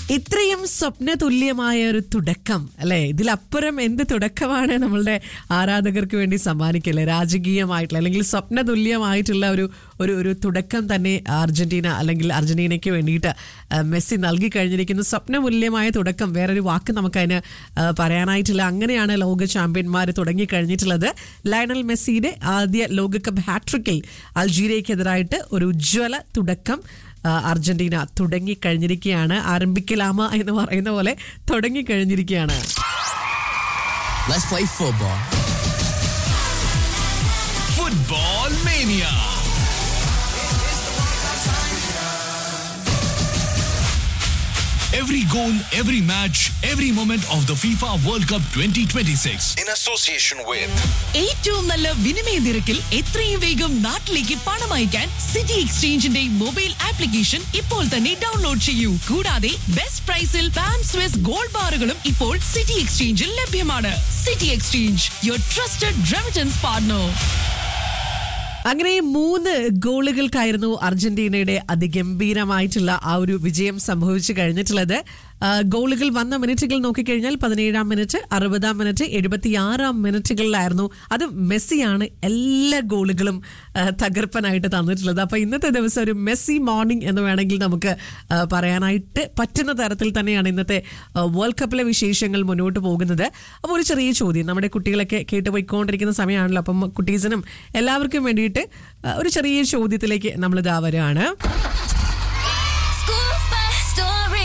ഇത്രയും സ്വപ്ന തുല്യമായ ഒരു തുടക്കം അല്ലെ ഇതിലപ്പുറം എന്ത് തുടക്കമാണ് നമ്മളുടെ ആരാധകർക്ക് വേണ്ടി സമ്മാനിക്കല്ലേ രാജകീയമായിട്ടുള്ള അല്ലെങ്കിൽ സ്വപ്ന തുല്യമായിട്ടുള്ള ഒരു ഒരു ഒരു തുടക്കം തന്നെ അർജന്റീന അല്ലെങ്കിൽ അർജന്റീനയ്ക്ക് വേണ്ടിയിട്ട് ആ, മെസ്സി നൽകി കഴിഞ്ഞിരിക്കുന്നു സ്വപ്നമൂല്യമായ തുടക്കം വേറൊരു വാക്ക് നമുക്കതിന് ആ, പറയാനായിട്ടില്ല അങ്ങനെയാണ് ലോക ചാമ്പ്യന്മാർ തുടങ്ങി കഴിഞ്ഞിട്ടുള്ളത് ലയണൽ മെസ്സിയുടെ ആദ്യ ലോകകപ്പ് ഹാട്രിക്കിൽ അൾജീരിയക്കെതിരായിട്ട് ഒരു ഉജ്ജ്വല തുടക്കം ആ, അർജന്റീന തുടങ്ങി കഴിഞ്ഞിരിക്കുകയാണ് ആരംഭിക്കലാമ എന്ന് പറയുന്ന പോലെ തുടങ്ങി കഴിഞ്ഞിരിക്കുകയാണ് Let's play football. Football Mania. Every goal, every match, every moment of the FIFA World Cup 2026. in association with ഏറ്റവും നല്ല വിനിമയ നിരക്കിൽ എത്രയും വേഗം നാട്ടിലേക്ക് പണം അയക്കാൻ സിറ്റി എക്സ്ചേഞ്ചിന്റെ മൊബൈൽ ആപ്ലിക്കേഷൻ ഇപ്പോൾ തന്നെ ഡൗൺലോഡ് ചെയ്യൂ കൂടാതെ ബെസ്റ്റ് പ്രൈസിൽ പാം സ്വിസ് ഗോൾഡ് ബാറുകളും ഇപ്പോൾ സിറ്റി എക്സ്ചേഞ്ചിൽ ലഭ്യമാണ് City Exchange your trusted remittance partner അങ്ങനെ മൂന്ന് ഗോളുകൾക്കായിരുന്നു അർജന്റീനയുടെ അതിഗംഭീരമായിട്ടുള്ള ആ ഒരു വിജയം സംഭവിച്ചു കഴിഞ്ഞിട്ടുള്ളത് ആ, ഗോളുകൾ വന്ന മിനിറ്റുകൾ നോക്കിക്കഴിഞ്ഞാൽ പതിനേഴാം മിനിറ്റ് അറുപതാം മിനിറ്റ് എഴുപത്തിയാറാം മിനിറ്റുകളിലായിരുന്നു അത് മെസ്സിയാണ് എല്ലാ ഗോളുകളും ആ, തകർപ്പനായിട്ട് തന്നിട്ടുള്ളത് അപ്പൊ ഇന്നത്തെ ദിവസം ഒരു മെസ്സി മോർണിംഗ് എന്ന് വേണമെങ്കിൽ നമുക്ക് ആ, പറയാനായിട്ട് പറ്റുന്ന തരത്തിൽ തന്നെയാണ് ഇന്നത്തെ ആ, വേൾഡ് കപ്പിലെ വിശേഷങ്ങൾ മുന്നോട്ട് പോകുന്നത് അപ്പോൾ ഒരു ചെറിയ ചോദ്യം നമ്മുടെ കുട്ടികളൊക്കെ കേട്ടുപോയിക്കൊണ്ടിരിക്കുന്ന സമയമാണല്ലോ അപ്പം കുട്ടീസിനും എല്ലാവർക്കും വേണ്ടിയിട്ട് ആ, ഒരു ചെറിയ ചോദ്യത്തിലേക്ക് നമ്മൾ ഇതാ വരികയാണ് School bus story.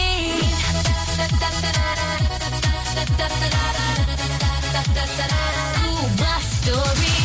School bus story.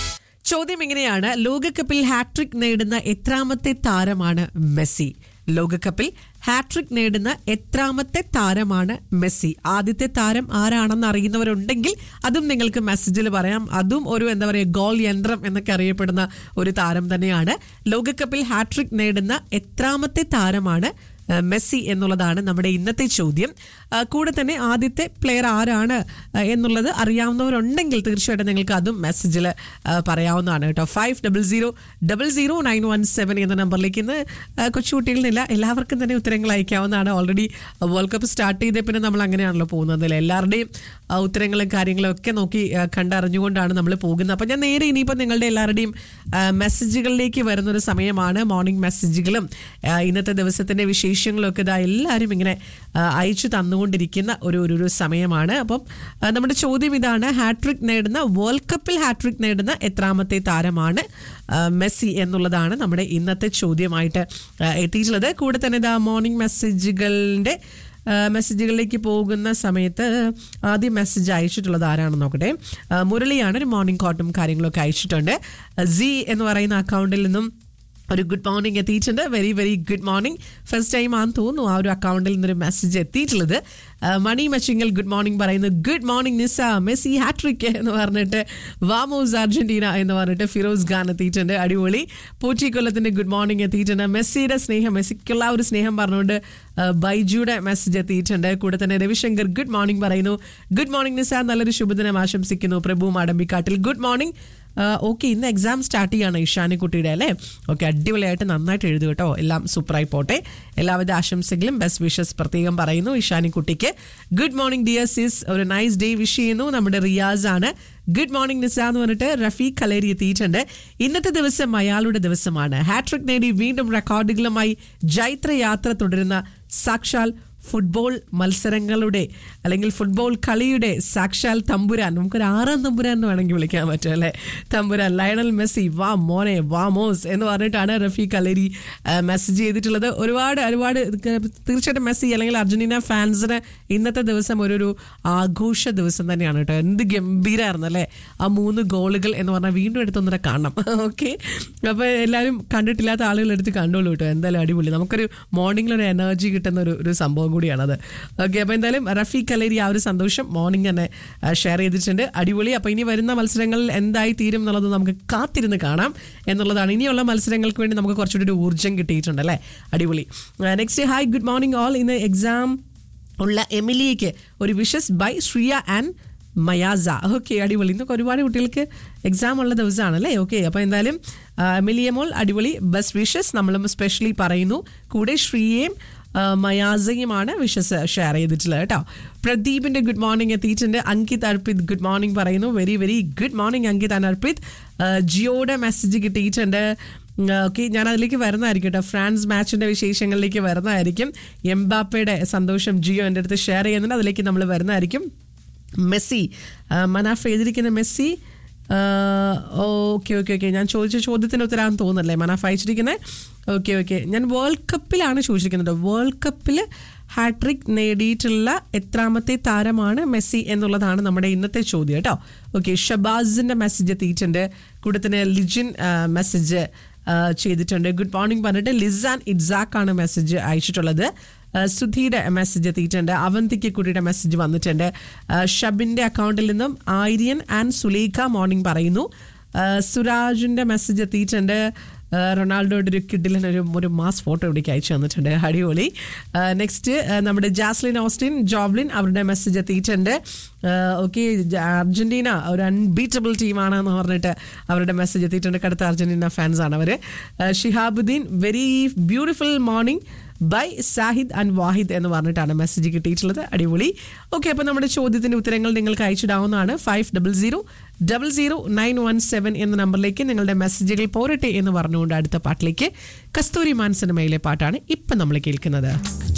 ചോദ്യം ഇങ്ങനെയാണ് ലോകകപ്പിൽ ഹാട്രിക് നേടുന്ന എത്രാമത്തെ താരമാണ് മെസ്സി ലോകകപ്പിൽ ഹാട്രിക് നേടുന്ന എത്രാമത്തെ താരമാണ് മെസ്സി ആദ്യത്തെ താരം ആരാണെന്ന് അറിയുന്നവരുണ്ടെങ്കിൽ അതും നിങ്ങൾക്ക് മെസ്സേജിൽ പറയാം അതും ഒരു എന്താ പറയുക ഗോൾ യന്ത്രം എന്നൊക്കെ അറിയപ്പെടുന്ന ഒരു താരം തന്നെയാണ് ലോകകപ്പിൽ ഹാട്രിക് നേടുന്ന എത്രാമത്തെ താരമാണ് ആ, മെസ്സി എന്നുള്ളതാണ് നമ്മുടെ ഇന്നത്തെ ചോദ്യം ആ, കൂടെ തന്നെ ആദ്യത്തെ പ്ലെയർ ആരാണ് ആ, എന്നുള്ളത് അറിയാവുന്നവരുണ്ടെങ്കിൽ തീർച്ചയായിട്ടും നിങ്ങൾക്ക് അതും മെസ്സേജിൽ പറയാവുന്നതാണ് കേട്ടോ five double zero double zero nine one seven എന്ന നമ്പറിലേക്ക് ഇന്ന് ആ, കൊച്ചുകുട്ടികളിലില്ല എല്ലാവർക്കും തന്നെ ഉത്തരങ്ങൾ അയക്കാവുന്നതാണ് ഓൾറെഡി വേൾഡ് കപ്പ് സ്റ്റാർട്ട് ചെയ്ത പിന്നെ നമ്മൾ അങ്ങനെയാണല്ലോ പോകുന്നത് അല്ലേ എല്ലാവരുടെയും ആ, ഉത്തരങ്ങളും കാര്യങ്ങളും ഒക്കെ നോക്കി ആ, കണ്ടറിഞ്ഞുകൊണ്ടാണ് നമ്മൾ പോകുന്നത് അപ്പം ഞാൻ നേരെ ഇനിയിപ്പോൾ നിങ്ങളുടെ എല്ലാവരുടെയും ആ, മെസ്സേജുകളിലേക്ക് വരുന്നൊരു സമയമാണ് മോർണിംഗ് മെസ്സേജുകളും ആ, ഇന്നത്തെ ദിവസത്തിന്റെ വിശേഷങ്ങളും ഒക്കെ ഇതാ എല്ലാവരും ഇങ്ങനെ ആ, അയച്ചു തന്നുകൊണ്ടിരിക്കുന്ന ഒരു ഒരു ഒരു സമയമാണ് അപ്പം ആ, നമ്മുടെ ചോദ്യം ഇതാണ് ഹാട്രിക് നേടുന്ന വേൾഡ് കപ്പിൽ ഹാട്രിക് നേടുന്ന എത്രാമത്തെ താരമാണ് ആ, മെസ്സി എന്നുള്ളതാണ് നമ്മുടെ ഇന്നത്തെ ചോദ്യമായിട്ട് ആ, എത്തിയിട്ടുള്ളത് കൂടെ തന്നെ ഇതാ മോർണിംഗ് മെസ്സേജുകളുടെ ആ, മെസ്സേജുകളിലേക്ക് പോകുന്ന സമയത്ത് ആദ്യം മെസ്സേജ് അയച്ചിട്ടുള്ളത് ആരാണെന്ന് നോക്കട്ടെ ആ, മുരളിയാണ് ഒരു മോർണിംഗ് കോട്ടും കാര്യങ്ങളൊക്കെ അയച്ചിട്ടുണ്ട് സി എന്ന് പറയുന്ന അക്കൗണ്ടിൽ നിന്നും ഒരു ഗുഡ് മോർണിംഗ് എത്തിയിട്ടുണ്ട് very very good morning first time ആണെന്ന് തോന്നുന്നു ആ ഒരു അക്കൗണ്ടിൽ നിന്നൊരു മെസ്സേജ് എത്തിയിട്ടുള്ളത് ആ, മണി മച്ചിങ്ങൽ ഗുഡ് മോർണിംഗ് പറയുന്നു good morning Nisa Messi hat-trick എന്ന് പറഞ്ഞിട്ട് വാമോസ് അർജന്റീന എന്ന് പറഞ്ഞിട്ട് ഫിറോസ് ഖാൻ എത്തിയിട്ടുണ്ട് അടിപൊളി പോറ്റിക്കൊല്ലത്തിന്റെ ഗുഡ് മോർണിംഗ് എത്തിയിട്ടുണ്ട് മെസ്സിയുടെ സ്നേഹം മെസ്സിക്കുള്ള ആ ഒരു സ്നേഹം പറഞ്ഞുകൊണ്ട് ആ, ബൈജുയുടെ മെസ്സേജ് എത്തിയിട്ടുണ്ട് കൂടെ തന്നെ രവിശങ്കർ ഗുഡ് മോർണിംഗ് പറയുന്നു ഗുഡ് മോർണിംഗ് നിസ നല്ലൊരു ശുഭദിനം ആശംസിക്കുന്നു Prabhu Madambikkattil good morning okay ഇന്ന് എക്സാം സ്റ്റാർട്ട് ചെയ്യാണ് ഇഷാനിക്കുട്ടിയുടെ അല്ലേ ഓക്കെ അടിപൊളിയായിട്ട് നന്നായിട്ട് എഴുതു കേട്ടോ എല്ലാം സൂപ്പറായി പോട്ടെ എല്ലാവിധ ആശംസകളും ബെസ്റ്റ് വിഷസ് പ്രത്യേകം പറയുന്നു ഇഷാനിക്കുട്ടിക്ക് ഗുഡ് മോർണിംഗ് ഡിയർ സിസ് ഒരു നൈസ് ഡേ വിഷ് ചെയ്യുന്നു നമ്മുടെ റിയാസ് ആണ് ഗുഡ് മോർണിംഗ് നിസ എന്ന് പറഞ്ഞിട്ട് റഫീഖ് കലേരി എത്തിയിട്ടുണ്ട് ഇന്നത്തെ ദിവസം അയാളുടെ ദിവസമാണ് ഹാട്രിക് നേടി വീണ്ടും റെക്കോർഡുകളുമായി ജൈത്രയാത്ര തുടരുന്ന സാക്ഷാൽ ഫുട്ബോൾ മത്സരങ്ങളുടെ അല്ലെങ്കിൽ ഫുട്ബോൾ കളിയുടെ സാക്ഷാൽ തമ്പുരാൻ നമുക്കൊരു ആറാം തമ്പുരാൻ എന്ന് വേണമെങ്കിൽ വിളിക്കാൻ പറ്റും അല്ലേ തമ്പുരാൻ ലയണൽ മെസ്സി വാ മോനെ വാ മോസ് എന്ന് പറഞ്ഞിട്ടാണ് റഫീഖ് അലേരി മെസ്സേജ് ചെയ്തിട്ടുള്ളത് ഒരുപാട് ഒരുപാട് തീർച്ചയായിട്ടും മെസ്സി അല്ലെങ്കിൽ അർജന്റീന ഫാൻസിന് ഇന്നത്തെ ദിവസം ഒരു ഒരു ആഘോഷ ദിവസം തന്നെയാണ് കേട്ടോ എന്ത് ഗംഭീരമായിരുന്നു അല്ലേ ആ മൂന്ന് ഗോളുകൾ എന്ന് പറഞ്ഞാൽ വീണ്ടും എടുത്തൊന്നര കാണണം ഓക്കെ അപ്പോൾ എല്ലാവരും കണ്ടിട്ടില്ലാത്ത ആളുകൾ എടുത്ത് കണ്ടോളൂ കേട്ടോ എന്തായാലും അടിപൊളി നമുക്കൊരു മോർണിംഗിൽ ഒരു എനർജി കിട്ടുന്ന ഒരു ഒരു സംഭവം കൂടിയാണത് ഓക്കെ അപ്പോൾ എന്തായാലും റഫീഖ് കലേരി ആ ഒരു സന്തോഷം മോർണിംഗ് തന്നെ ഷെയർ ചെയ്തിട്ടുണ്ട് അടിപൊളി അപ്പോൾ ഇനി വരുന്ന മത്സരങ്ങളിൽ എന്തായി തീരും എന്നുള്ളത് നമുക്ക് കാത്തിരുന്ന് കാണാം എന്നുള്ളതാണ് ഇനിയുള്ള മത്സരങ്ങൾക്ക് വേണ്ടി നമുക്ക് കുറച്ചുകൂടി ഒരു ഊർജ്ജം കിട്ടിയിട്ടുണ്ട് അല്ലേ അടിപൊളി next hi good morning all ഇന്ന് എക്സാം ഉള്ള എമിലിയയ്ക്ക് ഒരു wishes by Shriya and Mayasa okay അടിപൊളി ഇന്നൊക്കെ ഒരുപാട് കുട്ടികൾക്ക് എക്സാം ഉള്ള ദിവസമാണല്ലേ ഓക്കെ അപ്പോൾ എന്തായാലും ആ, എമിലിയ മോൾ അടിപൊളി ബെസ്റ്റ് വിഷസ് നമ്മളും സ്പെഷ്യലി പറയുന്നു കൂടെ ശ്രീയേയും ആ, മയാസയുമാണ് വിഷസ് ഷെയർ ചെയ്തിട്ടുള്ളത് കേട്ടോ പ്രദീപിന്റെ ഗുഡ് മോർണിംഗ് എത്തിയിട്ടുണ്ട് അങ്കിത് അർപ്പിത് ഗുഡ് മോർണിംഗ് പറയുന്നു very very good morning Ankit and Arpit ആ, ജിയോയുടെ മെസ്സേജ് കിട്ടിയിട്ടുണ്ട് ഓക്കെ ഞാൻ അതിലേക്ക് വരുന്നതായിരിക്കും കേട്ടോ ഫ്രാൻസ് മാച്ചിന്റെ വിശേഷങ്ങളിലേക്ക് വരുന്നതായിരിക്കും എംബാപ്പയുടെ സന്തോഷം ജിയോ എൻ്റെ അടുത്ത് ഷെയർ ചെയ്യുന്നുണ്ട് അതിലേക്ക് നമ്മൾ വരുന്നതായിരിക്കും മെസ്സി ആ, മനാഫ് എഴുതിയിരിക്കുന്ന മെസ്സി ഓക്കെ ഓക്കെ ഓക്കെ ഞാൻ ചോദിച്ച ചോദ്യത്തിന് ഉത്തരവാന്ന് തോന്നുന്നല്ലേ മനാഫ് അയച്ചിരിക്കുന്നത് ഓക്കെ ഓക്കെ ഞാൻ വേൾഡ് കപ്പിലാണ് ചോദിച്ചിരിക്കുന്നത് വേൾഡ് കപ്പിൽ ഹാട്രിക് നേടിയിട്ടുള്ള എത്രാമത്തെ താരമാണ് മെസ്സി എന്നുള്ളതാണ് നമ്മുടെ ഇന്നത്തെ ചോദ്യം കേട്ടോ ഓക്കെ ഷബാസിന്റെ മെസ്സേജ് എത്തിയിട്ടുണ്ട് കൂടെ തന്നെ ലിജിൻ മെസ്സേജ് ചെയ്തിട്ടുണ്ട് ഗുഡ് മോർണിംഗ് പറഞ്ഞിട്ട് ലിസാൻ ഇറ്റ്സാക്ക് ആണ് മെസ്സേജ് അയച്ചിട്ടുള്ളത് ആ, സുധിയുടെ മെസ്സേജ് എത്തിയിട്ടുണ്ട് അവന്തിക്ക് കുട്ടിയുടെ മെസ്സേജ് വന്നിട്ടുണ്ട് ആ, ഷബിന്റെ അക്കൗണ്ടിൽ നിന്നും ആര്യൻ ആൻഡ് സുലൈഖ മോർണിംഗ് പറയുന്നു ആ, സുരാജിന്റെ മെസ്സേജ് എത്തിയിട്ടുണ്ട് ആ, റൊണാൾഡോയുടെ ഒരു കിഡിലിന് ഒരു ഒരു മാസ് ഫോട്ടോ ഇവിടേക്ക് അയച്ചു തന്നിട്ടുണ്ട് അടിപൊളി നെക്സ്റ്റ് നമ്മുടെ ജാസ്ലിൻ ഓസ്റ്റിൻ ജോബ്ലിൻ അവരുടെ മെസ്സേജ് എത്തിയിട്ടുണ്ട് ഓക്കെ അർജന്റീന ഒരു അൺബീറ്റബിൾ ടീമാണ് എന്ന് പറഞ്ഞിട്ട് അവരുടെ മെസ്സേജ് എത്തിയിട്ടുണ്ട് കടുത്ത അർജന്റീന ഫാൻസ് ആണ് അവർ Shihabuddin very beautiful morning by Sahid and Wahid എന്ന് പറഞ്ഞിട്ടാണ് മെസ്സേജ് കിട്ടിയിട്ടുള്ളത് അടിപൊളി ഓക്കെ അപ്പോൾ നമ്മുടെ ചോദ്യത്തിന്റെ ഉത്തരങ്ങൾ നിങ്ങൾക്ക് അയച്ചിടാവുന്നതാണ് five double zero double zero nine one seven എന്ന നമ്പറിലേക്ക് നിങ്ങളുടെ മെസ്സേജുകൾ പോരട്ടെ എന്ന് പറഞ്ഞുകൊണ്ട് അടുത്ത പാട്ടിലേക്ക് കസ്തൂരി മാൻ സിനിമയിലെ പാട്ടാണ് ഇപ്പം നമ്മൾ കേൾക്കുന്നത്